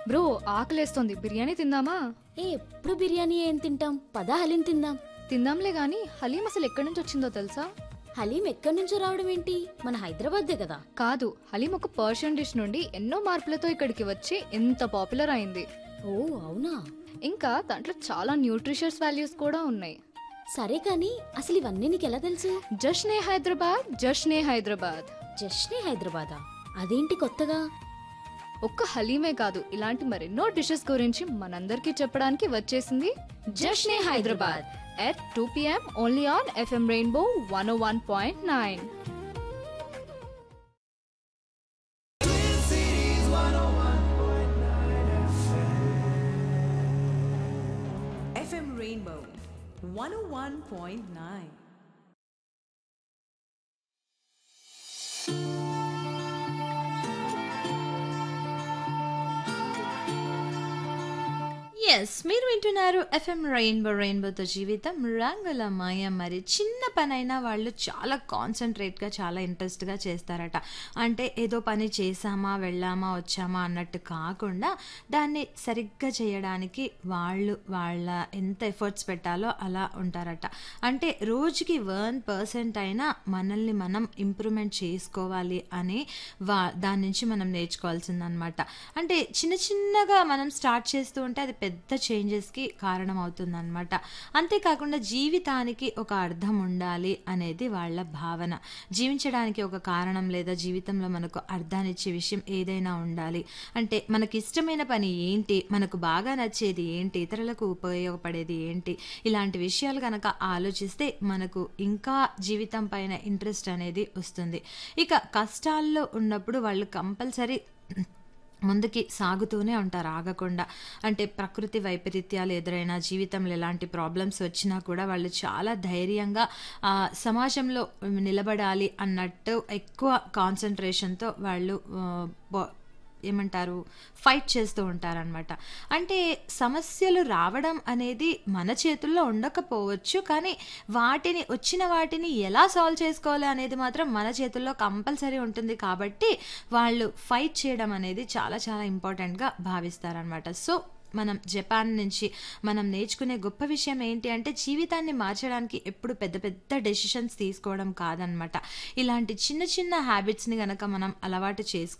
Bro ఆకలేస్తోంది biryani తిందామా ఏ ఎప్పుడు బిర్యానీ ఏం తింటాం పదా హలీం తిందాం తిందాంలే గాని హలీం అసలు ఎక్కడి నుంచి వచ్చిందో తెలుసా హలీం ఎక్కడి నుంచో రావడం ఏంటి మన హైదరాబాద్దే కదా కాదు హలీం ఒక పర్షియన్ డిష్ నుండి ఎన్నో మార్పులతో ఇక్కడికి వచ్చి ఎంత పాపులర్ అయింది ఓ అవునా ఇంకా దాంట్లో చాలా న్యూట్రిషియస్ వాల్యూస్ కూడా ఉన్నాయి సరే కానీ అసలు ఇవన్నీ నీకు ఎలా తెలుసు జష్నే హైదరాబాద్ జష్నే హైదరాబాద్ జస్ట్నే హైదరాబాదా అదేంటి కొత్తగా ఒక్క హలీమే కాదు ఇలాంటి మరెన్నో డిషెస్ గురించి మనందరికీ చెప్పడానికి వచ్చేసింది Jashne Hyderabad at two PM only on FM Rainbow one one point nine FM Rainbow 101.9. Yes మీరు వింటున్నారు ఎఫ్ఎం రెయిన్బో రెయిన్బోతో జీవితం రంగుల మాయ మరి చిన్న పనైనా వాళ్ళు చాలా కాన్సన్ట్రేట్గా చాలా ఇంట్రెస్ట్గా చేస్తారట అంటే ఏదో పని చేసామా వెళ్ళామా వచ్చామా అన్నట్టు కాకుండా దాన్ని సరిగ్గా చేయడానికి వాళ్ళు వాళ్ళ ఎంత ఎఫర్ట్స్ పెట్టాలో అలా ఉంటారట అంటే రోజుకి వన్ పర్సెంట్ అయినా మనల్ని మనం ఇంప్రూవ్మెంట్ చేసుకోవాలి అని వా దాని నుంచి మనం నేర్చుకోవాల్సిందనమాట అంటే చిన్న చిన్నగా మనం స్టార్ట్ చేస్తూ ఉంటే అది పెద్ద చేంజెస్కి కారణం అవుతుందన్నమాట అంతేకాకుండా జీవితానికి ఒక అర్థం ఉండాలి అనేది వాళ్ళ భావన జీవించడానికి ఒక కారణం లేదా జీవితంలో మనకు అర్థాన్నిచ్చే విషయం ఏదైనా ఉండాలి అంటే మనకి ఇష్టమైన పని ఏంటి మనకు బాగా నచ్చేది ఏంటి ఇతరులకు ఉపయోగపడేది ఏంటి ఇలాంటి విషయాలు కనుక ఆలోచిస్తే మనకు ఇంకా జీవితం పైన ఇంట్రెస్ట్ అనేది వస్తుంది ఇక కష్టాల్లో ఉన్నప్పుడు వాళ్ళు కంపల్సరీ ముందుకి సాగుతూనే ఉంటారు ఆగకుండా అంటే ప్రకృతి వైపరీత్యాలు ఎదురైనా జీవితంలో ఎలాంటి ప్రాబ్లమ్స్ వచ్చినా కూడా వాళ్ళు చాలా ధైర్యంగా ఆ, సమాజంలో నిలబడాలి అన్నట్టు ఎక్కువ కాన్సన్ట్రేషన్తో వాళ్ళు ఆ, బో- ఏమంటారు ఫైట్ చేస్తూ ఉంటారనమాట అంటే సమస్యలు రావడం అనేది మన చేతుల్లో ఉండకపోవచ్చు కానీ వాటిని వచ్చిన వాటిని ఎలా సాల్వ్ చేసుకోవాలి అనేది మాత్రం మన చేతుల్లో కంపల్సరీ ఉంటుంది కాబట్టి వాళ్ళు ఫైట్ చేయడం అనేది చాలా చాలా ఇంపార్టెంట్గా భావిస్తారనమాట సో మనం జపాన్ నుంచి మనం నేర్చుకునే గొప్ప విషయం ఏంటి అంటే జీవితాన్ని మార్చడానికి ఎప్పుడు పెద్ద పెద్ద డెసిషన్స్ తీసుకోవడం కాదనమాట ఇలాంటి చిన్న చిన్న హ్యాబిట్స్ని గనక మనం అలవాటు చేసుకుంటే